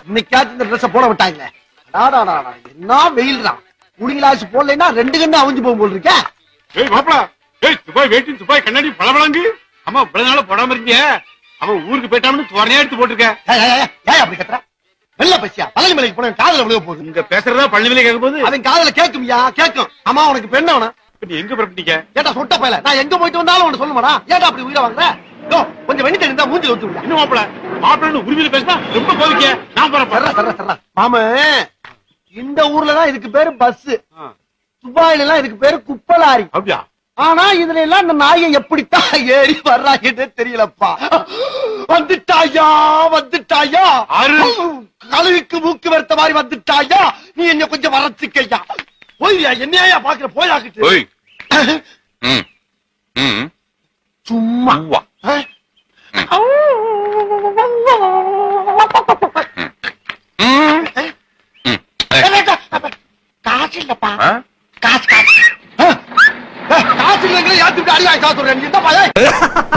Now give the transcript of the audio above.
இன்னைக்காச்சும் இந்த ட்ரெஸ் போட விட்டாங்க அடாடாடாடா, என்ன வெயில் தான் குடிங்களாச்சு போடலைன்னா ரெண்டு கண்ணு அவிஞ்சு போகும் போல் இருக்க ஏய் மாப்பிள ஏய் துபாய் வேட்டி துபாய் கண்ணாடி பளபளங்கு அம்மா இவ்வளவு நாள போடாம இருக்கீங்க அவன் ஊருக்கு போயிட்டான்னு துவரையா எடுத்து போட்டிருக்க ஏய், ஏய், ஏய், ஏய் அப்படி கத்துற வெள்ள பசியா பழனி மலைக்கு போன காதல விழுக போகுது இங்க பேசுறதா பழனிவிலே கேட்கும் போது அவன் காதல கேட்கும்யா கேட்கும் அம்மா உனக்கு பெண்ண அவன நீ எங்க புறப்பட்டீங்க ஏட்டா சொட்ட பயல நான் எங்க போயிட்டு வந்தாலும் உனக்கு சொல்லுமாடா ஏட்டா அப்படி உயிரை வாங்குற யோ, கொஞ்சம் வெண்ணி தெரிந்தா மூஞ்சி வச்சு விடுங்க இன்னும் மாப்பிள மாப்பிள்ளன்னு உரிமையில பேசினா ரொம்ப கோவிக்க நான் தர்றா போறேன் தர்றா தர்றா மாம இந்த ஊர்ல தான் இதுக்கு பேரு பஸ் ஆ, துபாயில எல்லாம் இதுக்கு பேரு குப்பலாரி அப்படியா ஆனா இதுல எல்லாம் இந்த நாயை எப்படித்தான் ஏறி வர்றாங்கன்னே தெரியலப்பா வந்துட்டாயா வந்துட்டாயா ஆறு. கழுவிக்கு மூக்கு வெறுத்த மாதிரி வந்துட்டாயா நீ என்ன கொஞ்சம் வரச்சுக்கையா போய்யா என்னையா பாக்குற போயாக்கிட்டு ஓய் ம் ம் சும்மா உவ்வா ஆ? ம் ம் ஏய், காசு இல்லப்பா ஆ? காசு காசு ஆ? ஏ, காசு இல்லைங்கிற ஏத்துட்டு அடியா காசு சொல்றேன் நீ என்ன பாயா